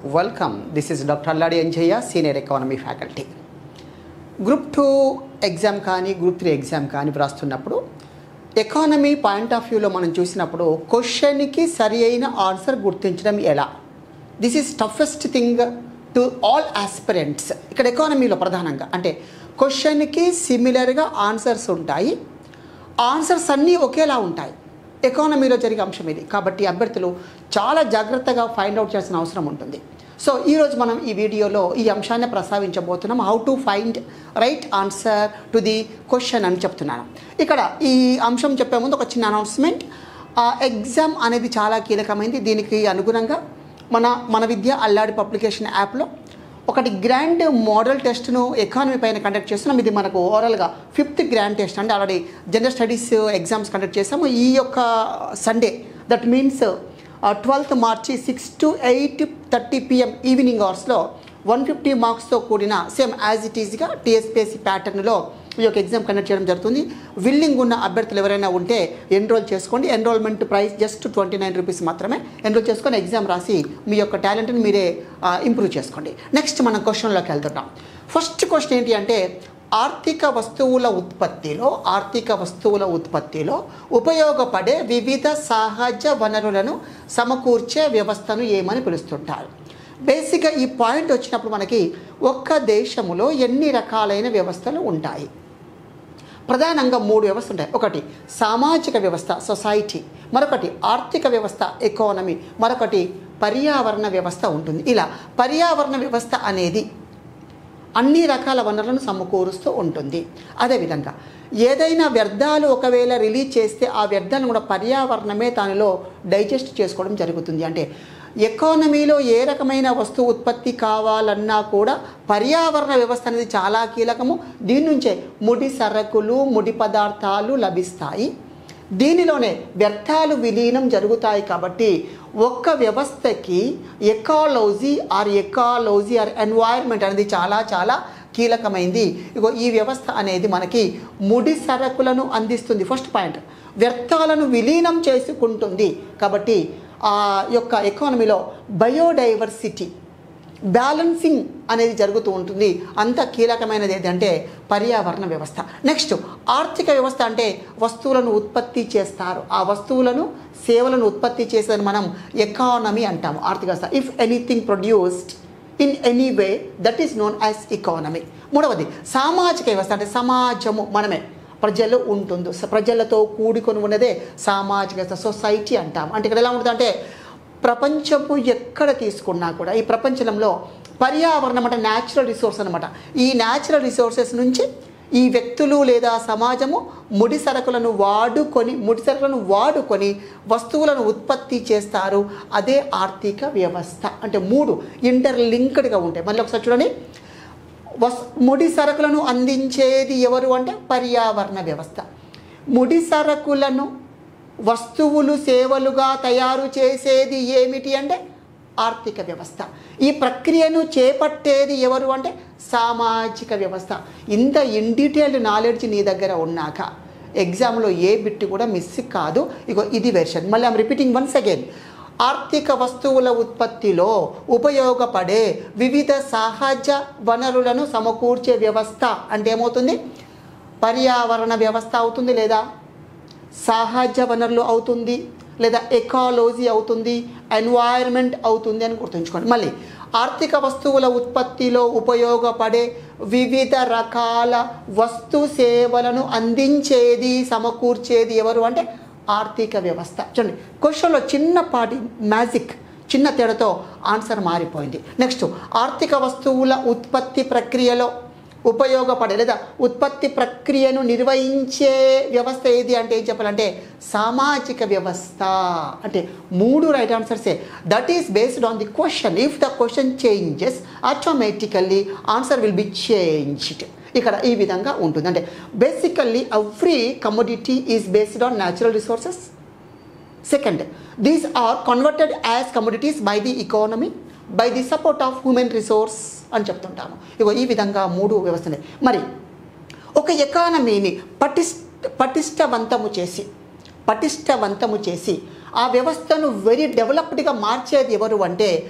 welcome this is doctor Alladi Anjaiah senior economy faculty group two exam కానీ group three exam కానీ వ్రాస్తున్నప్పుడు economy point of వ్యూలో మనం చూసినప్పుడు క్వశ్చన్కి సరి అయిన ఆన్సర్ గుర్తించడం ఎలా this is toughest thing to all aspirants ఇక్కడ ఎకానమీలో ప్రధానంగా అంటే క్వశ్చన్కి సిమిలర్గా ఆన్సర్స్ ఉంటాయి ఆన్సర్స్ అన్నీ ఒకేలా ఉంటాయి ఎకానమీలో జరిగే అంశం ఇది కాబట్టి అభ్యర్థులు చాలా జాగ్రత్తగా ఫైండ్ అవుట్ చేయాల్సిన అవసరం ఉంటుంది సో ఈరోజు మనం ఈ వీడియోలో ఈ అంశాన్ని ప్రస్తావించబోతున్నాం how to find right answer to the question అని చెప్తున్నాను ఇక్కడ ఈ అంశం చెప్పే ముందు ఒక చిన్న అనౌన్స్మెంట్ ఎగ్జామ్ అనేది చాలా కీలకమైంది దీనికి అనుగుణంగా మన మన విద్య అల్లాడి పబ్లికేషన్ యాప్లో ఒకటి గ్రాండ్ మోడల్ టెస్ట్ను ఎకానమీ పైన కండక్ట్ చేస్తున్నాం ఇది మనకు ఓవరాల్గా ఫిఫ్త్ గ్రాండ్ టెస్ట్ అంటే already general studies exams conduct చేసాము ఈ యొక్క Sunday that means twelfth March six to eight thirty PM evening అవర్స్లో వన్ ఫిఫ్టీ మార్క్స్తో కూడిన సేమ్ యాజ్ ఇట్ ఈస్గా టీఎస్పీఎస్సీ ప్యాటర్న్లో ఈ యొక్క ఎగ్జామ్ కండక్ట్ చేయడం జరుగుతుంది విల్లింగ్ ఉన్న అభ్యర్థులు ఎవరైనా ఉంటే ఎన్రోల్ చేసుకోండి enrolment price just twenty nine rupees మాత్రమే ఎన్రోల్ చేసుకొని ఎగ్జామ్ రాసి మీ యొక్క టాలెంట్ని మీరే ఇంప్రూవ్ చేసుకోండి నెక్స్ట్ మనం క్వశ్చన్లోకి వెళ్తున్నాం ఫస్ట్ క్వశ్చన్ ఏంటి అంటే ఆర్థిక వస్తువుల ఉత్పత్తిలో ఆర్థిక వస్తువుల ఉత్పత్తిలో ఉపయోగపడే వివిధ సహజ వనరులను సమకూర్చే వ్యవస్థను ఏమని పిలుస్తుంటారు బేసిక్గా ఈ పాయింట్ వచ్చినప్పుడు మనకి ఒక్క దేశములో ఎన్ని రకాలైన వ్యవస్థలు ఉంటాయి ప్రధానంగా మూడు వ్యవస్థలు ఉంటాయి ఒకటి సామాజిక వ్యవస్థ సొసైటీ మరొకటి ఆర్థిక వ్యవస్థ ఎకానమీ మరొకటి పర్యావరణ వ్యవస్థ ఉంటుంది ఇలా పర్యావరణ వ్యవస్థ అనేది అన్ని రకాల వనరులను సమకూరుస్తూ ఉంటుంది అదేవిధంగా ఏదైనా వ్యర్థాలు ఒకవేళ రిలీజ్ చేస్తే ఆ వ్యర్థాలను కూడా పర్యావరణమే దానిలో డైజెస్ట్ చేసుకోవడం జరుగుతుంది అంటే ఎకానమీలో ఏ రకమైన వస్తువు ఉత్పత్తి కావాలన్నా కూడా పర్యావరణ వ్యవస్థ అనేది చాలా కీలకము దీని నుంచే ముడి సరకులు ముడి పదార్థాలు లభిస్తాయి దీనిలోనే వ్యర్థాలు విలీనం జరుగుతాయి కాబట్టి ఒక్క వ్యవస్థకి ecology or ecology or environment అనేది చాలా చాలా కీలకమైంది ఇగో ఈ వ్యవస్థ అనేది మనకి ముడి సరకులను అందిస్తుంది ఫస్ట్ పాయింట్ వ్యర్థాలను విలీనం చేసుకుంటుంది కాబట్టి ఆ యొక్క ఎకానమీలో బయోడైవర్సిటీ బ్యాలెన్సింగ్ అనేది జరుగుతూ ఉంటుంది అంత కీలకమైనది ఏంటంటే పర్యావరణ వ్యవస్థ నెక్స్ట్ ఆర్థిక వ్యవస్థ అంటే వస్తువులను ఉత్పత్తి చేస్తారు ఆ వస్తువులను సేవలను ఉత్పత్తి చేసేదని మనం ఎకానమీ అంటాము ఆర్థిక వ్యవస్థ if anything produced in any way that is known as economy మూడవది సామాజిక వ్యవస్థ అంటే సమాజము మనమే ప్రజలు ఉంటుంది ప్రజలతో కూడుకొని ఉన్నదే సామాజిక వ్యవస్థ సొసైటీ అంటాం అంటే ఇక్కడ ఎలా ఉంటుంది అంటే ప్రపంచము ఎక్కడ తీసుకున్నా కూడా ఈ ప్రపంచంలో పర్యావరణం అంటే న్యాచురల్ రిసోర్స్ అనమాట ఈ న్యాచురల్ రిసోర్సెస్ నుంచి ఈ వ్యక్తులు లేదా సమాజము ముడి సరుకులను వాడుకొని ముడి సరుకులను వాడుకొని వస్తువులను ఉత్పత్తి చేస్తారు అదే ఆర్థిక వ్యవస్థ అంటే మూడు ఇంటర్లింక్డ్గా ఉంటాయి మళ్ళీ ఒకసారి చూడండి వస్ ముడి సరుకులను అందించేది ఎవరు అంటే పర్యావరణ వ్యవస్థ ముడి సరుకులను వస్తువులు సేవలుగా తయారు చేసేది ఏమిటి అంటే ఆర్థిక వ్యవస్థ ఈ ప్రక్రియను చేపట్టేది ఎవరు అంటే సామాజిక వ్యవస్థ ఇంత ఇన్ డీటెయిల్డ్ నాలెడ్జ్ నీ దగ్గర ఉన్నాక ఎగ్జామ్లో ఏ బిట్ కూడా మిస్ కాదు ఇగో ఇది వెర్షన్ మళ్ళీ ఐమ్ రిపీటింగ్ వన్స్ అగైన్ ఆర్థిక వస్తువుల ఉత్పత్తిలో ఉపయోగపడే వివిధ సహజ వనరులను సమకూర్చే వ్యవస్థ అంటే ఏమవుతుంది పర్యావరణ వ్యవస్థ అవుతుంది లేదా సహజ వనరులు అవుతుంది లేదా ఎకాలజీ అవుతుంది ఎన్వైర్న్మెంట్ అవుతుంది అని గుర్తుంచుకోండి మళ్ళీ ఆర్థిక వస్తువుల ఉత్పత్తిలో ఉపయోగపడే వివిధ రకాల వస్తు సేవలను అందించేది సమకూర్చేది ఎవరు అంటే ఆర్థిక వ్యవస్థ చూడండి క్వశ్చన్లో చిన్నపాటి మ్యాజిక్ చిన్న తేడాతో ఆన్సర్ మారిపోయింది నెక్స్ట్ ఆర్థిక వస్తువుల ఉత్పత్తి ప్రక్రియలో ఉపయోగపడే లేదా ఉత్పత్తి ప్రక్రియను నిర్వహించే వ్యవస్థ ఏది అంటే ఏం చెప్పాలంటే సామాజిక వ్యవస్థ అంటే మూడు రైట్ ఆన్సర్సే that is based on the question if the question changes automatically answer will be changed ఇక్కడ ఈ విధంగా ఉంటుంది అంటే basically every commodity is based on natural resources second these are converted as commodities by the economy by the support of human resource అని చెప్తుంటాము ఇగో ఈ విధంగా మూడు వ్యవస్థలే మరి ఒక ఎకానమీని పటిష్ పటిష్టవంతము చేసి పటిష్టవంతము చేసి ఆ వ్యవస్థను వెరీ డెవలప్డ్గా మార్చేది ఎవరు అంటే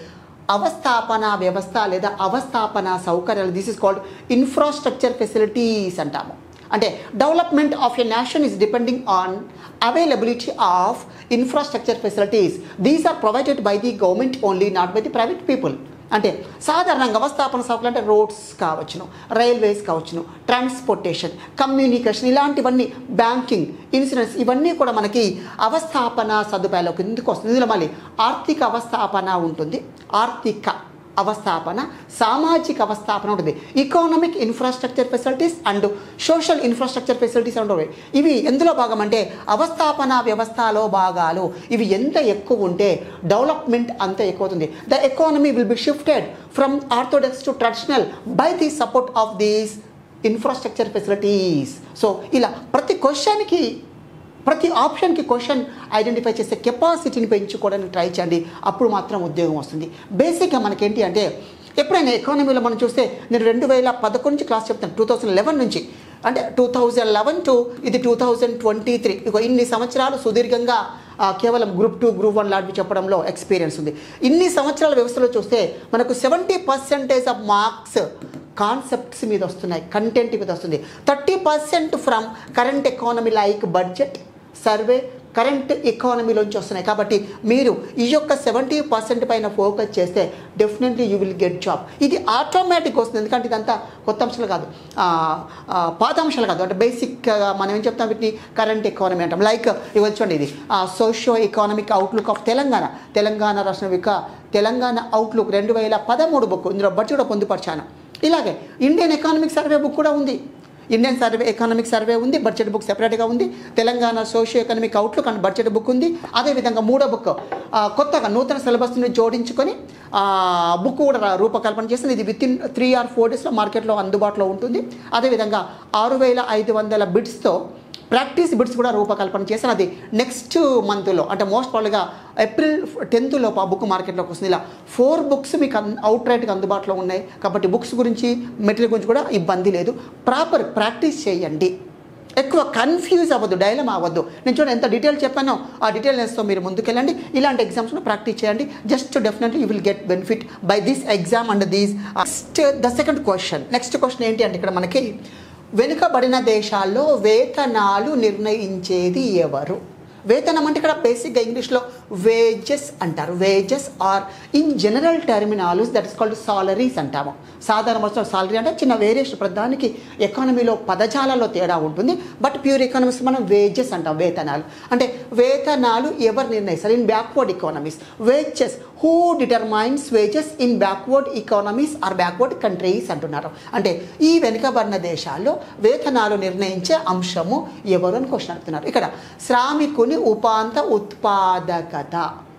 అవస్థాపన వ్యవస్థ లేదా అవస్థాపన సౌకర్యాలు this is called infrastructure facilities అంటాము అంటే development of a nation is depending on availability of infrastructure facilities these are provided by the government only not by the private people అంటే సాధారణంగా వ్యవస్థాపన సౌకర్యాలు అంటే రోడ్స్ కావచ్చును రైల్వేస్ కావచ్చును ట్రాన్స్పోర్టేషన్ కమ్యూనికేషన్ ఇలాంటివన్నీ బ్యాంకింగ్ ఇన్సూరెన్స్ ఇవన్నీ కూడా మనకి అవస్థాపన సదుపాయాలు కిందకు వస్తుంది ఇందులో మళ్ళీ ఆర్థిక అవస్థాపన ఉంటుంది ఆర్థిక అవస్థాపన సామాజిక అవస్థాపన ఉంటుంది economic infrastructure facilities and social infrastructure facilities ఉండవు ఇవి ఎందులో భాగం అంటే అవస్థాపన వ్యవస్థలో భాగాలు ఇవి ఎంత ఎక్కువ ఉంటే డెవలప్మెంట్ అంత ఎక్కువ అవుతుంది the economy will be shifted from orthodox to traditional by the support of these infrastructure facilities so ఇలా ప్రతి క్వశ్చన్కి ప్రతి ఆప్షన్కి క్వశ్చన్ ఐడెంటిఫై చేసే కెపాసిటీని పెంచుకోవడానికి ట్రై చేయండి అప్పుడు మాత్రం ఉద్యోగం వస్తుంది బేసిక్గా మనకేంటి అంటే ఎప్పుడైనా ఎకానమీలో మనం చూస్తే నేను రెండు వేల పదకొండు నుంచి క్లాస్ చెప్తాను టూ థౌజండ్ లెవెన్ నుంచి అంటే టూ థౌజండ్ లెవెన్ టు ఇది టూ థౌజండ్ ట్వంటీ త్రీ ఇక ఇన్ని సంవత్సరాలు సుదీర్ఘంగా ఆ, కేవలం గ్రూప్ టూ గ్రూప్ వన్ లాంటివి చెప్పడంలో ఎక్స్పీరియన్స్ ఉంది ఇన్ని సంవత్సరాల వ్యవస్థలో చూస్తే మనకు seventy percentage of marks concepts మీద వస్తున్నాయి కంటెంట్ మీద వస్తుంది thirty percent from current economy like budget survey current ఎకానమీలోంచి వస్తున్నాయి కాబట్టి మీరు ఈ యొక్క సెవెంటీ పర్సెంట్ పైన ఫోకస్ చేస్తే definitely you will get job ఇది ఆటోమేటిక్ వస్తుంది ఎందుకంటే ఇదంతా కొత్త అంశాలు కాదు ఆ, ఆ, పాత అంశాలు కాదు అంటే బేసిక్ మనం ఏం చెప్తాం వీటిని కరెంట్ ఎకానమీ అంటాం లైక్ ఇవి చూడండి ఇది socio economic outlook of Telangana Telangana రాష్ట్రం యొక్క తెలంగాణ అవుట్లుక్ రెండు వేల పదమూడు బుక్ ఇందులో బడ్జెట్ కూడా పొందుపరిచాను ఇలాగే ఇండియన్ ఎకానమిక్ సర్వే బుక్ కూడా ఉంది ఇండియన్ సర్వే ఎకనామిక్ సర్వే ఉంది బడ్జెట్ బుక్ సెపరేట్గా ఉంది Telangana socio economic outlook and budget book ఉంది అదేవిధంగా మూడో బుక్ ఆ, కొత్తగా నూతన సిలబస్ని జోడించుకొని ఆ, బుక్ కూడా రా- రూపకల్పన చేసింది ఇది with in three or four డేస్లో మార్కెట్లో అందుబాటులో ఉంటుంది అదేవిధంగా ఆరు వేల ఐదు వందల బిడ్స్తో ప్రాక్టీస్ బిట్స్ కూడా రూపకల్పన చేశాను అది నెక్స్ట్ మంత్లో అంటే మోస్ట్ ప్రాబ్లీగా ఏప్రిల్ టెన్త్ లోపు ఆ బుక్ మార్కెట్లోకి వస్తుంది ఇలా ఫోర్ బుక్స్ మీకు అవుట్ రైట్గా అందుబాటులో ఉన్నాయి కాబట్టి బుక్స్ గురించి మెటీరియల్ గురించి కూడా ఇబ్బంది లేదు ప్రాపర్ ప్రాక్టీస్ చేయండి ఎక్కువ కన్ఫ్యూజ్ అవ్వద్దు డైలమ్ అవ్వద్దు నేను చూడండి ఎంత డీటెయిల్ చెప్పానో ఆ డీటెయిల్నెస్తో మీరు ముందుకెళ్ళండి ఇలాంటి ఎగ్జామ్స్లో ప్రాక్టీస్ చేయండి just definitely you will get benefit by this exam and these next the second question next question ఏంటి అంటే ఇక్కడ మనకి వెనుకబడిన దేశాల్లో వేతనాలు నిర్ణయించేది ఎవరు వేతనం అంటే ఇక్కడ బేసిక్గా ఇంగ్లీష్లో వేజెస్ అంటారు wages are in general terminology that is called salaries అంటాము సాధారణ భాషలో సాలరీ అంటే చిన్న వేరియేషన్ ప్రధానికి ఎకానమీలో పదజాలలో తేడా ఉంటుంది బట్ ప్యూర్ ఎకానమీస్ మనం వేజెస్ అంటాం వేతనాలు అంటే వేతనాలు ఎవరు నిర్ణయిస్తారు in backward economies wages who determines wages in backward economies or backward countries అంటున్నారు అంటే ఈ వెనుకబడిన దేశాల్లో వేతనాలు నిర్ణయించే అంశము ఎవరు అని క్వశ్చన్ అడుగుతున్నారు ఇక్కడ శ్రామికుని ఉపాంత ఉత్పాదకత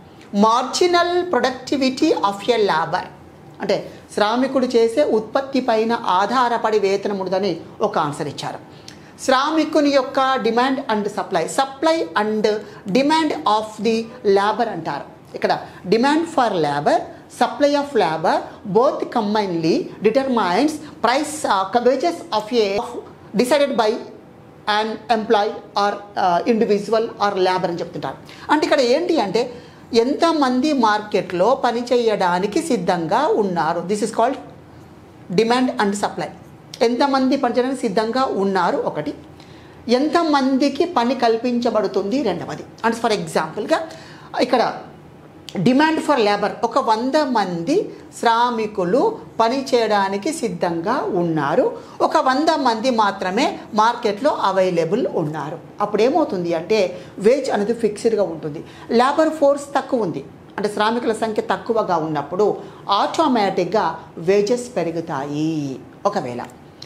marginal productivity of a labour అంటే శ్రామికుడు చేసే ఉత్పత్తి పైన ఆధారపడి వేతనం ఉండదని ఒక ఆన్సర్ ఇచ్చారు శ్రామికుని యొక్క demand and supply supply and demand of the labour అంటారు ఇక్కడ demand for labour supply of labour both combinely determines price wages of a decided by and employ or individual or labour అని చెప్తుంటారు అంటే ఇక్కడ ఏంటి అంటే ఎంతమంది మార్కెట్లో పని చేయడానికి సిద్ధంగా ఉన్నారు this is called demand and supply ఎంతమంది పనిచేయడానికి సిద్ధంగా ఉన్నారు ఒకటి ఎంతమందికి పని కల్పించబడుతుంది రెండవది అండ్ ఫర్ ఎగ్జాంపుల్గా ఇక్కడ డిమాండ్ ఫర్ లేబర్ ఒక వంద మంది శ్రామికులు పని చేయడానికి సిద్ధంగా ఉన్నారు ఒక వంద మంది మాత్రమే మార్కెట్లో అవైలబుల్ ఉన్నారు అప్పుడు ఏమవుతుంది అంటే వేజ్ అనేది ఫిక్స్డ్గా ఉంటుంది లేబర్ ఫోర్స్ తక్కువ ఉంది అంటే శ్రామికుల సంఖ్య తక్కువగా ఉన్నప్పుడు ఆటోమేటిక్గా వేజెస్ పెరుగుతాయి ఒకవేళ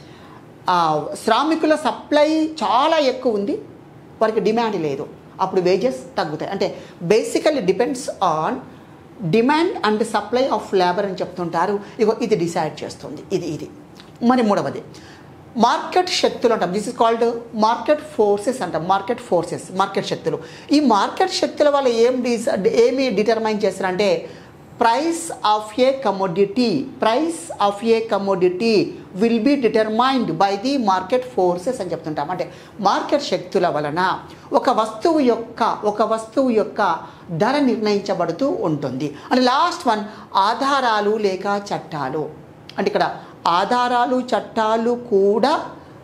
ఆ, శ్రామికుల సప్లై చాలా ఎక్కువ ఉంది వారికి డిమాండ్ లేదు అప్పుడు వేజెస్ తగ్గుతాయి అంటే basically depends on demand and supply of labour అని చెప్తుంటారు ఇగో ఇది డిసైడ్ చేస్తుంది ఇది ఇది మరి మూడవది మార్కెట్ శక్తులు అంటాం this is called market forces అంటాం మార్కెట్ ఫోర్సెస్ మార్కెట్ శక్తులు ఈ మార్కెట్ శక్తుల వల్ల ఏం డిస్ ఏమి డిటర్మైన్ చేస్తారంటే price of a commodity price of a commodity will be determined by the market forces అని చెప్తుంటాం అంటే మార్కెట్ శక్తుల వలన ఒక వస్తువు యొక్క ఒక వస్తువు యొక్క ధర నిర్ణయించబడుతూ ఉంటుంది అండ్ లాస్ట్ వన్ ఆధారాలు లేక చట్టాలు అంటే ఇక్కడ ఆధారాలు చట్టాలు కూడా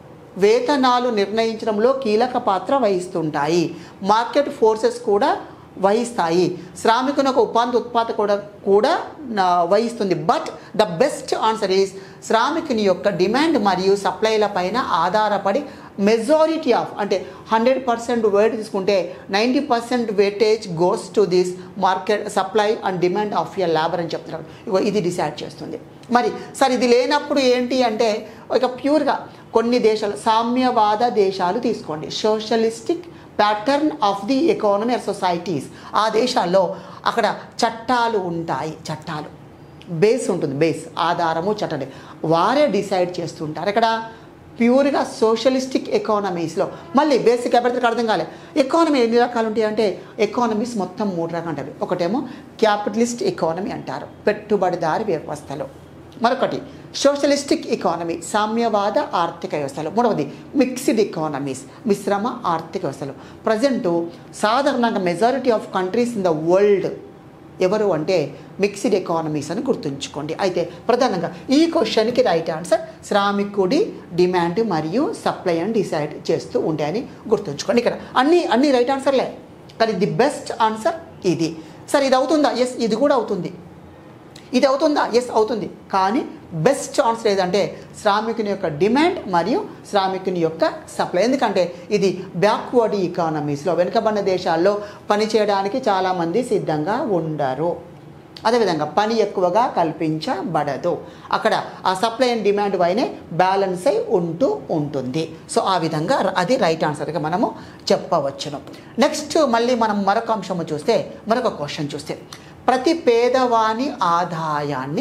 వేతనాలు నిర్ణయించడంలో కీలక పాత్ర వహిస్తుంటాయి మార్కెట్ ఫోర్సెస్ కూడా వహిస్తాయి శ్రామికుని ఒక ఉపాధి ఉత్పాద కూడా కూడా నా- వహిస్తుంది but the best answer is శ్రామికుని యొక్క డిమాండ్ మరియు సప్లైల పైన ఆధారపడి మెజారిటీ ఆఫ్ అంటే హండ్రెడ్ పర్సెంట్ వెయిట్ తీసుకుంటే ninety percent weightage goes to this market supply and demand of your labour అని చెప్తున్నారు ఇగో ఇది డిసైడ్ చేస్తుంది మరి సార్ ఇది లేనప్పుడు ఏంటి అంటే ఇక ప్యూర్గా కొన్ని దేశాలు సామ్యవాద దేశాలు తీసుకోండి socialistic pattern of the economy or societies ఆ దేశాల్లో అక్కడ చట్టాలు ఉంటాయి చట్టాలు బేస్ ఉంటుంది బేస్ ఆధారము చట్టం వారే డిసైడ్ చేస్తుంటారు ఇక్కడ ప్యూర్గా సోషలిస్టిక్ ఎకానమీస్లో మళ్ళీ బేసిక్ ఎవరికి అర్థం కాలే ఎకానమీ ఎన్ని రకాలు ఉంటాయి అంటే ఎకానమీస్ మొత్తం మూడు రకాలు ఉంటాయి ఒకటేమో క్యాపిటలిస్ట్ ఎకానమీ అంటారు పెట్టుబడిదారి వ్యవస్థలో మరొకటి సోషలిస్టిక్ ఎకానమీ సామ్యవాద ఆర్థిక వ్యవస్థలు మూడవది మిక్స్డ్ ఎకానమీస్ మిశ్రమ ఆర్థిక వ్యవస్థలు ప్రజెంట్ సాధారణంగా majority of countries in the world ఎవరు అంటే మిక్స్డ్ ఎకానమీస్ అని గుర్తుంచుకోండి అయితే ప్రధానంగా ఈ క్వశ్చన్కి రైట్ ఆన్సర్ శ్రామికుడి డిమాండ్ మరియు సప్లై అని డిసైడ్ చేస్తూ ఉంటాయని గుర్తుంచుకోండి ఇక్కడ అన్ని అన్ని రైట్ ఆన్సర్లే కానీ ది బెస్ట్ ఆన్సర్ ఇది సరే ఇది అవుతుందా ఎస్ ఇది కూడా అవుతుంది ఇది అవుతుందా ఎస్ అవుతుంది కానీ బెస్ట్ ఆన్సర్ ఏదంటే శ్రామికుని యొక్క డిమాండ్ మరియు శ్రామికుని యొక్క సప్లై ఎందుకంటే ఇది బ్యాక్వర్డ్ ఎకానమీస్లో వెనుకబడిన దేశాల్లో పని చేయడానికి చాలామంది సిద్ధంగా ఉండరు అదేవిధంగా పని ఎక్కువగా కల్పించబడదు అక్కడ ఆ సప్లై అండ్ డిమాండ్ పైనే బ్యాలెన్స్ అయి ఉంటూ ఉంటుంది సో ఆ విధంగా ర- అది రైట్ ఆన్సర్గా మనము చెప్పవచ్చును నెక్స్ట్ మళ్ళీ మనం మరొక అంశము చూస్తే మరొక క్వశ్చన్ చూస్తే ప్రతి పేదవాని ఆదాయాన్ని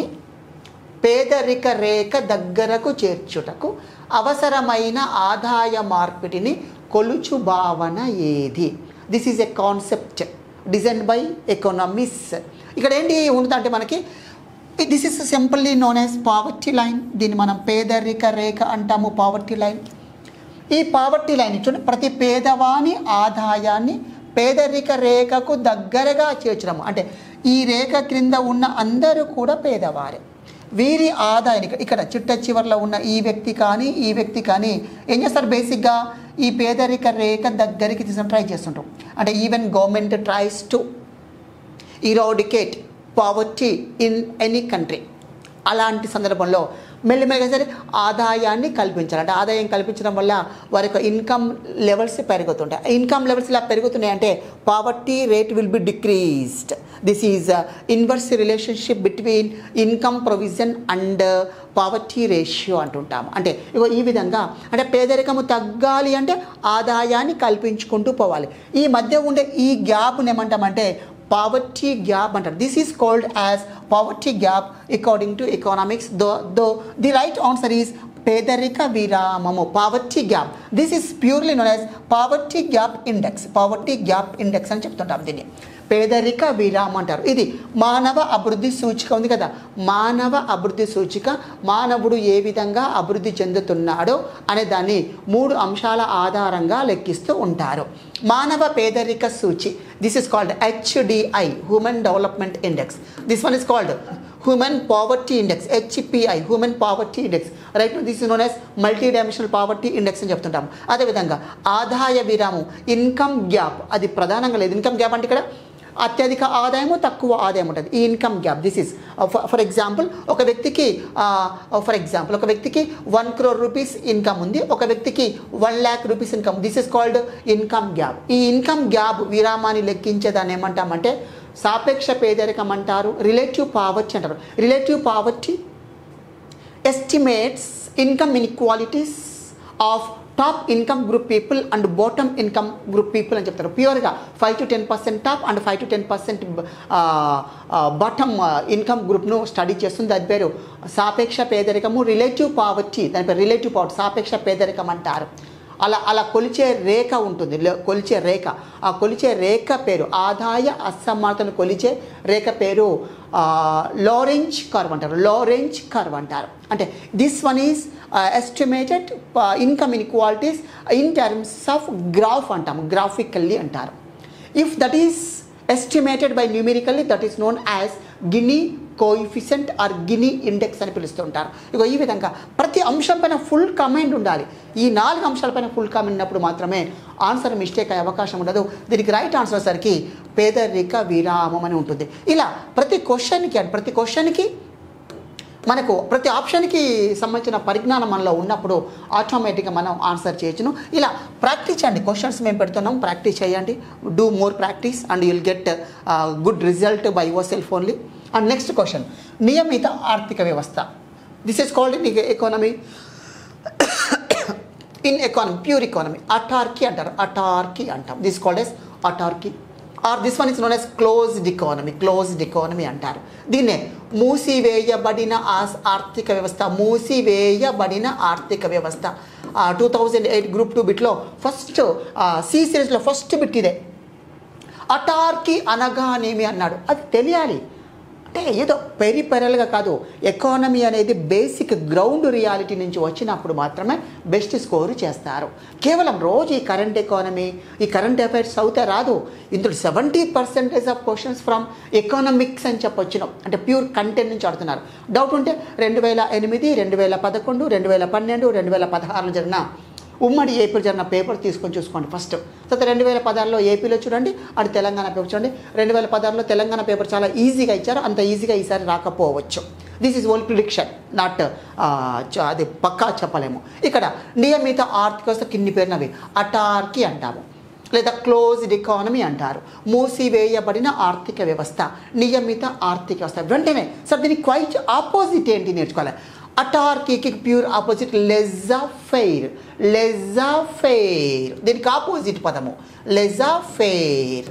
పేదరిక రేఖ దగ్గరకు చేర్చుటకు అవసరమైన ఆదాయ మార్పిడిని కొలుచు భావన ఏది this is a concept design by economists ఇక్కడ ఏంటి ఉంటుందంటే మనకి this is simply known as poverty line దీన్ని మనం పేదరిక రేఖ అంటాము పావర్టీ లైన్ ఈ పావర్టీ లైన్ చూడండి ప్రతి పేదవాని ఆదాయాన్ని పేదరిక రేఖకు దగ్గరగా చేర్చడం అంటే ఈ రేఖ క్రింద ఉన్న అందరూ కూడా పేదవారే వీరి ఆదాయాన్ని ఇక్కడ- ఇక్కడ చిట్ట చివరిలో ఉన్న ఈ వ్యక్తి కానీ ఈ వ్యక్తి కానీ ఏం చేస్తారు బేసిక్గా ఈ పేదరిక రేఖ దగ్గరికి తీసుకుని ట్రై చేస్తుంటాం అంటే even government tries to eradicate poverty in any country అలాంటి సందర్భంలో మెల్లిమెల్లిగా సరే ఆదాయాన్ని కల్పించాలి అంటే ఆదాయం కల్పించడం వల్ల వారి యొక్క ఇన్కమ్ లెవెల్స్ పెరుగుతుంటాయి ఇన్కమ్ లెవెల్స్ ఇలా పెరుగుతున్నాయి అంటే poverty rate will be decreased this is inverse relationship between income provision and poverty ratio అంటుంటాము అంటే ఇగో ఈ విధంగా అంటే పేదరికము తగ్గాలి అంటే ఆదాయాన్ని కల్పించుకుంటూ పోవాలి ఈ మధ్య ఉండే ఈ గ్యాప్ని ఏమంటామంటే పావర్టీ గ్యాప్ అంటారు this is called as poverty gap according to economics though though the right answer is పేదరిక విరామము poverty gap this is purely known as poverty gap index poverty gap index అని చెప్తుంటాం దీన్ని పేదరిక విరామం అంటారు ఇది మానవ అభివృద్ధి సూచిక ఉంది కదా మానవ అభివృద్ధి సూచిక మానవుడు ఏ విధంగా అభివృద్ధి చెందుతున్నాడో అనే దాన్ని మూడు అంశాల ఆధారంగా లెక్కిస్తూ ఉంటారు మానవ పేదరిక సూచి this is called HDI human development index this one is called human poverty index HPI human poverty index right this is known as multidimensional poverty index అని చెప్తుంటాం అదేవిధంగా ఆదాయ విరామం ఇన్కమ్ గ్యాప్ అది ప్రధానంగా లేదు ఇన్కమ్ గ్యాప్ అంటే ఇక్కడ అత్యధిక ఆదాయము తక్కువ ఆదాయం ఉంటుంది ఈ income gap this is for example ఒక వ్యక్తికి ఫర్ ఎగ్జాంపుల్ ఒక వ్యక్తికి వన్ క్రోర్ రూపీస్ ఇన్కమ్ ఉంది ఒక వ్యక్తికి one lakh rupees income this is called income gap ఈ ఇన్కమ్ గ్యాప్ విరామాన్ని లెక్కించేదాన్ని ఏమంటామంటే సాపేక్ష పేదరికం అంటారు రిలేటివ్ పావర్టీ అంటారు relative poverty estimates income inequalities of top income group people and bottom income group people అని చెప్తారు ప్యూర్గా five to ten percent top and five to ten percent bottom income గ్రూప్ను స్టడీ చేస్తుంది దాని పేరు సాపేక్ష పేదరికము రిలేటివ్ పావర్టీ దాని పేరు రిలేటివ్ పావర్టీ సాపేక్ష పేదరికం అంటారు అలా అలా కొలిచే రేఖ ఉంటుంది లే- కొలిచే రేఖ ఆ కొలిచే రేఖ పేరు ఆదాయ అసమానతను కొలిచే రేఖ పేరు లారెంజ్ కర్వ్ అంటారు లారెంజ్ కర్వ్ అంటారు అంటే this one is estimated income inequalities in terms of graph అంటాము గ్రాఫికల్లీ అంటారు if that is estimated by numerically that is known as Gini coefficient or Gini index అని పిలుస్తుంటారు ఇక ఈ విధంగా ప్రతి అంశం పైన ఫుల్ కమెంట్ ఉండాలి ఈ నాలుగు అంశాలపైన ఫుల్ కమెంట్ ఉన్నప్పుడు మాత్రమే ఆన్సర్ మిస్టేక్ అయ్యే అవకాశం ఉండదు దీనికి రైట్ ఆన్సర్ సరికి పేదరిక విరామం అని ఉంటుంది ఇలా ప్రతి క్వశ్చన్కి అండ్ ప్రతి క్వశ్చన్కి మనకు ప్రతి ఆప్షన్కి సంబంధించిన పరిజ్ఞానం మనలో ఉన్నప్పుడు ఆటోమేటిక్గా మనం ఆన్సర్ చేయొచ్చును ఇలా ప్రాక్టీస్ చేయండి క్వశ్చన్స్ మేము పెడుతున్నాం ప్రాక్టీస్ చేయండి do more practice and you'll get good result by yourself only and next question నియమిత ఆర్థిక వ్యవస్థ this is called in economy in economy pure economy autarky అంటారు అటార్కీ అంటాం this called as autarky or this one is known as closed economy closed economy అంటారు దీన్నే మూసివేయబడిన ఆస్- ఆర్థిక వ్యవస్థ మూసివేయబడిన ఆర్థిక వ్యవస్థ two thousand eight group two బిట్లో ఫస్ట్ సి సిరీస్లో ఫస్ట్ బిట్ ఇదే అటార్కీ అనగానేమి అన్నాడు అది తెలియాలి అంటే ఏదో పెరిపెరల్గా కాదు ఎకానమీ అనేది బేసిక్ గ్రౌండ్ రియాలిటీ నుంచి వచ్చినప్పుడు మాత్రమే బెస్ట్ స్కోర్ చేస్తారు కేవలం రోజు ఈ కరెంట్ ఎకానమీ ఈ కరెంట్ అఫైర్స్ అవుతే రాదు ఇందులో seventy percentage of questions from economics అని చెప్పొచ్చును అంటే ప్యూర్ కంటెంట్ నుంచి ఆడుతున్నారు డౌట్ ఉంటే రెండు వేల ఎనిమిది రెండు వేల పదకొండు రెండు వేల పన్నెండు రెండు వేల పదహారులో జరిగిన ఉమ్మడి ఏపీలో జరిగిన పేపర్ తీసుకొని చూసుకోండి ఫస్ట్ తర్వాత రెండు వేల పదహారులో ఏపీలో చూడండి అది తెలంగాణ పేపర్ చూడండి రెండు వేల పదహారులో తెలంగాణ పేపర్ చాలా ఈజీగా ఇచ్చారు అంత ఈజీగా ఈసారి రాకపోవచ్చు this is own prediction not అది పక్కా చెప్పలేము ఇక్కడ నియమిత ఆర్థిక వ్యవస్థ కింది పేరునవి అటార్కీ అంటాము లేదా క్లోజ్డ్ ఎకానమీ అంటారు మూసివేయబడిన ఆర్థిక వ్యవస్థ నియమిత ఆర్థిక వ్యవస్థ వెంటనే సార్ దీనికి క్వైట్ ఆపోజిట్ ఏంటి నేర్చుకోవాలి అటార్కీకి pure opposite laissez faire laissez faire దీనికి ఆపోజిట్ పదము లెజా ఫెయిర్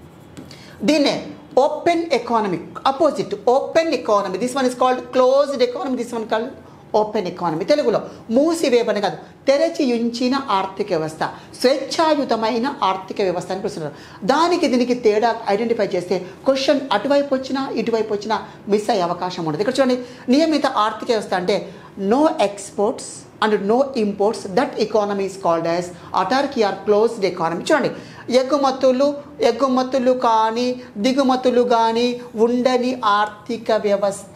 దీన్నే open economy opposite open economy this one is called closed economy this one called open economy తెలుగులో మూసివేయబడి కాదు తెరచి ఉంచిన ఆర్థిక వ్యవస్థ స్వేచ్ఛాయుతమైన ఆర్థిక వ్యవస్థ అని పిలుస్తున్నారు దానికి దీనికి తేడా ఐడెంటిఫై చేస్తే క్వశ్చన్ అటువైపు వచ్చినా ఇటువైపు వచ్చినా మిస్ అయ్యే అవకాశం ఉండదు ఇక్కడ చూడండి నియమిత ఆర్థిక వ్యవస్థ అంటే no exports and no imports that economy is called as autarky or closed economy చూడండి ఎగుమతులు ఎగుమతులు కానీ దిగుమతులు కానీ ఉండని ఆర్థిక వ్యవస్థ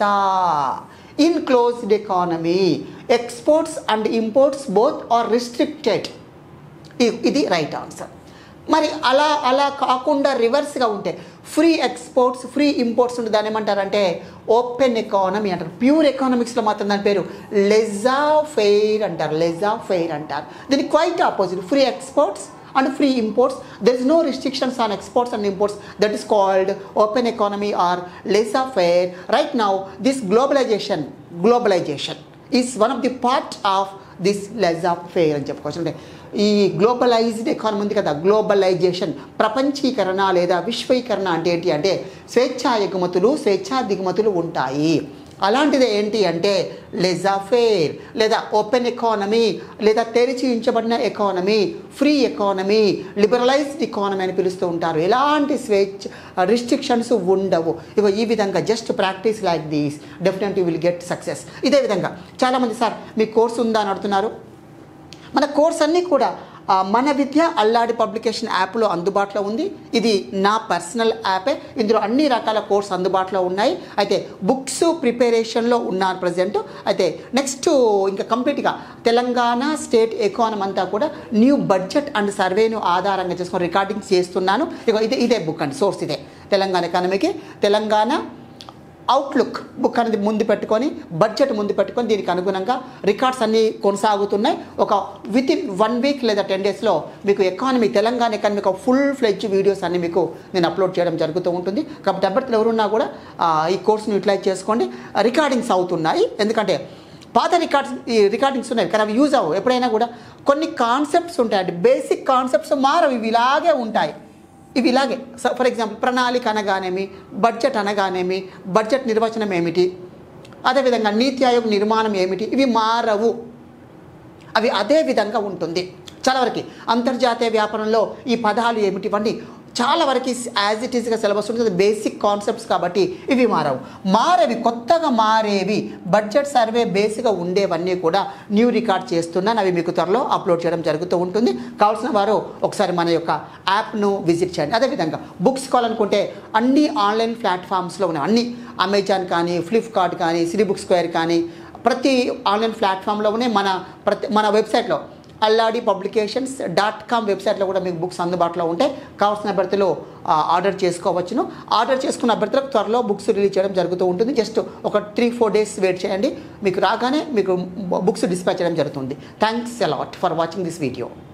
in closed economy exports and imports both are restricted ఇది రైట్ ఆన్సర్ మరి అలా అలా కాకుండా రివర్స్గా ఉంటే ఫ్రీ ఎక్స్పోర్ట్స్ ఫ్రీ ఇంపోర్ట్స్ ఉంటే దాన్ని ఏమంటారంటే ఓపెన్ ఎకానమీ అంటారు ప్యూర్ ఎకానమిక్స్లో మాత్రం దాని పేరు లెజా ఫెయిర్ అంటారు లెజా ఫెయిర్ అంటారు దీనికి quite opposite free exports and free imports there is no restrictions on exports and imports that is called open economy or laissez-faire right now this globalization globalization is one of the part of this laissez of faire అని చెప్పుకోవచ్చు అంటే ఈ globalised economy ఉంది కదా globalisation ప్రపంచీకరణ లేదా విశ్వీకరణ అంటే ఏంటి అంటే స్వేచ్ఛా ఎగుమతులు స్వేచ్ఛా దిగుమతులు ఉంటాయి అలాంటిది ఏంటి అంటే లెజాఫేర్ లేదా ఓపెన్ ఎకానమీ లేదా తెరిచి ఉంచబడిన economy free economy liberalised economy అని పిలుస్తూ ఉంటారు ఎలాంటి స్వేచ్ఛ రిస్ట్రిక్షన్స్ ఉండవు ఇగో ఈ విధంగా just practice like these definitely will get success ఇదే విధంగా చాలామంది సార్ మీ కోర్స్ ఉందా అని అడుగుతున్నారు మన కోర్స్ అన్నీ కూడా ఆ, మన విద్య అల్లాడి పబ్లికేషన్ యాప్లో అందుబాటులో ఉంది ఇది నా పర్సనల్ యాపే ఇందులో అన్ని రకాల కోర్స్ అందుబాటులో ఉన్నాయి అయితే బుక్స్ ప్రిపరేషన్లో ఉన్నాను ప్రజెంట్ అయితే నెక్స్ట్ ఇంకా కంప్లీట్గా తెలంగాణ స్టేట్ ఎకానమీ అంతా కూడా న్యూ బడ్జెట్ అండ్ సర్వేను ఆధారంగా చేసుకొని రికార్డింగ్స్ చేస్తున్నాను ఇక ఇదే ఇదే బుక్ అండి సోర్స్ ఇదే తెలంగాణ ఎకానమీకి తెలంగాణ అవుట్లుక్ బుక్ అనేది ముందు పెట్టుకొని బడ్జెట్ ముందు పెట్టుకొని దీనికి అనుగుణంగా రికార్డ్స్ అన్నీ కొనసాగుతున్నాయి ఒక విత్ ఇన్ వన్ వీక్ లేదా టెన్ డేస్లో మీకు ఎకానమీ తెలంగాణ ఎకానమీ ఒక ఫుల్ ఫ్లెడ్జ్ వీడియోస్ అన్ని మీకు నేను అప్లోడ్ చేయడం జరుగుతూ ఉంటుంది కాబట్టి అభ్యర్థులు ఎవరున్నా కూడా ఆ, ఈ కోర్స్ని యూటిలైజ్ చేసుకోండి రికార్డింగ్స్ అవుతున్నాయి ఎందుకంటే పాత రికార్డ్స్ ఈ రికార్డింగ్స్ ఉన్నాయి కానీ అవి యూజ్ అవ్వవు ఎప్పుడైనా కూడా కొన్ని కాన్సెప్ట్స్ ఉంటాయండి బేసిక్ కాన్సెప్ట్స్ మారవు ఇవి ఇలాగే ఉంటాయి ఇవి ఇలాగే ఫర్ ఎగ్జాంపుల్ ప్రణాళిక అనగానేమి బడ్జెట్ అనగానేమి బడ్జెట్ నిర్వచనం ఏమిటి అదేవిధంగా నీతి ఆయోగ్ నిర్మాణం ఏమిటి ఇవి మారవు అవి అదే విధంగా ఉంటుంది చాలా వరకు అంతర్జాతీయ వ్యాపారంలో ఈ పదాలు ఏమిటి ఇవన్నీ చాలా వరకు యాజ్ ఇట్ ఈస్గా సిలబస్ ఉంటుంది బేసిక్ కాన్సెప్ట్స్ కాబట్టి ఇవి మారవు మారేవి కొత్తగా మారేవి బడ్జెట్ సర్వే బేస్గా ఉండేవన్నీ కూడా న్యూ రికార్డ్ చేస్తున్నాను అవి మీకు త్వరలో అప్లోడ్ చేయడం జరుగుతూ ఉంటుంది కావాల్సిన వారు ఒకసారి మన యొక్క యాప్ను విజిట్ చేయండి అదేవిధంగా బుక్స్ కావాలనుకుంటే అన్ని ఆన్లైన్ ప్లాట్ఫామ్స్లో ఉన్నాయి అన్ని అమెజాన్ కానీ ఫ్లిప్కార్ట్ కానీ సిరీ బుక్ స్క్వేర్ కానీ ప్రతి ఆన్లైన్ ప్లాట్ఫామ్లో ఉన్నాయి మన ప్రతి మన వెబ్సైట్లో అల్లాడి పబ్లికేషన్స్ డాట్ కామ్ వెబ్సైట్లో కూడా మీకు బుక్స్ అందుబాటులో ఉంటాయి కావాల్సిన అభ్యర్థులు ఆ, ఆర్డర్ చేసుకోవచ్చును ఆర్డర్ చేసుకున్న అభ్యర్థులకు త్వరలో బుక్స్ రిలీజ్ చేయడం జరుగుతూ ఉంటుంది జస్ట్ ఒక త్రీ ఫోర్ డేస్ వెయిట్ చేయండి మీకు రాగానే మీకు బుక్స్ డిస్పాచ్ చేయడం జరుగుతుంది thanks a lot for watching this video